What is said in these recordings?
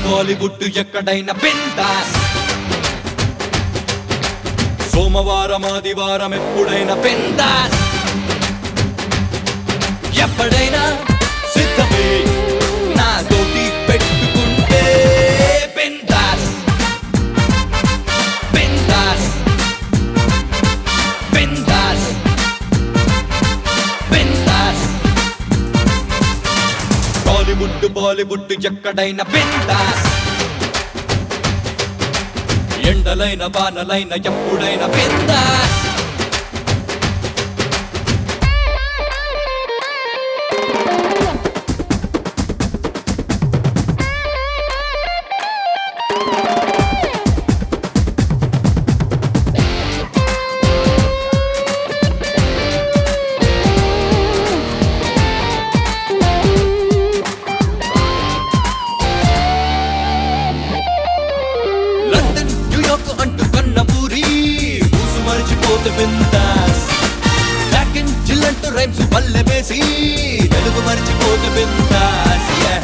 బాలీవుడ్ ఎక్కడైనా బిందాస్ సోమవారం ఆదివారం ఎప్పుడైనా బిందాస్ ఎప్పుడైనా సిద్ధమే నాతోటి పెట్టుకుంటే బిందాస్ బిందాస్ బిందాస్ బిందాస్ టాలీవుడ్ బాలీవుడ్ ఎక్కడైనా బిందాస్ ఎండలైన వానలైన ఎప్పుడైనా బిందాస్ లండన్ న్యూయార్క్ అంటూ కన్న ఊరి ఊసు మరిచిపోతే బిందాస్ బ్లాక్ అండ్ జిల్ అంటూ రైమ్స్ పల్లె వేసి తెలుగు మరిచిపోతే బిందాస్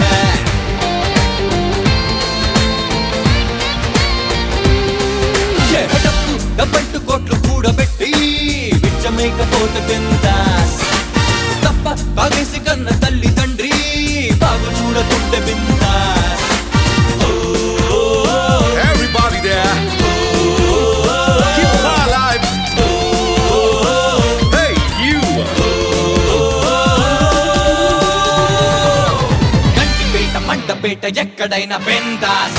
డబ్బు డబ్బంటు కోట్లు కూడబెట్టి విచ్చమేకపోతే బిందాస్ తప్ప బాగేసి కన్న తల్లి తండ్రి బాగు చూడకుంటే bindaas Everybody there. Keep the fire alive. Hey, you. Gandipet మంటపేట ఎక్కడైనా బెందాస్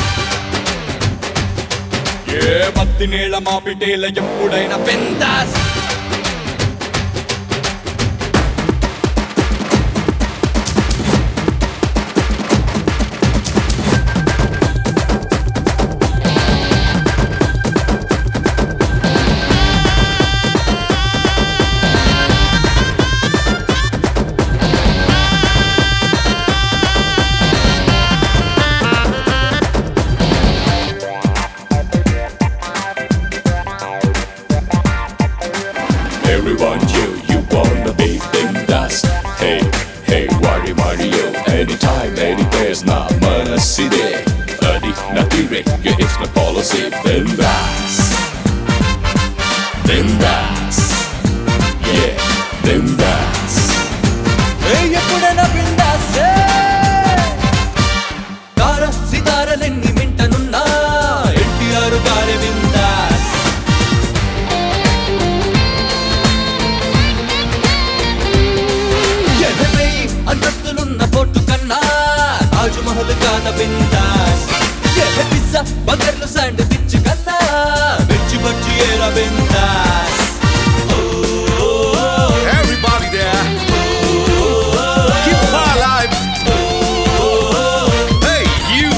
ఏ పత్తి నీళ్ళ మాపిటేల ఎప్పుడైనా బెందాస్ Everyone you, you wanna be bindas Hey, hey, worry Mario Anytime, anyplace, на моносиде Adi, natire, yeah, it's my policy Bindas Bindas Yeah, bindas ఏ ఎప్పుడైనా బిందాస్ తార సితారలెన్ని మింటనున్నా ఎన్టీఆర్ గారి బిందాస్ ఎనభై అంతస్తులున్న పోర్టు కన్నా తాజ్ మహల్ కాద బిందాస్ ఎహ పిజ్జా బర్గర్లు శాండ్విచ్ కన్నా వెజ్ బజ్జి ఏరా బిందాస్ Everybody there. Keep the fire alive. Hey, you.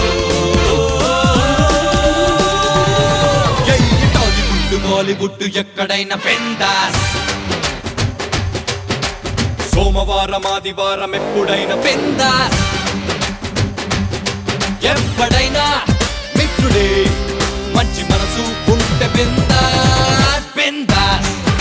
జై టాలీవుడ్ బాలీవుడ్ ఎక్కడైనా పెందాస్ సోమవారం ఆదివారం ఎప్పుడైనా పెందాస్ ఎప్పుడైనా మిత్రుడే మంచి మనసు ఉంటే పెందాస్ పెందాస్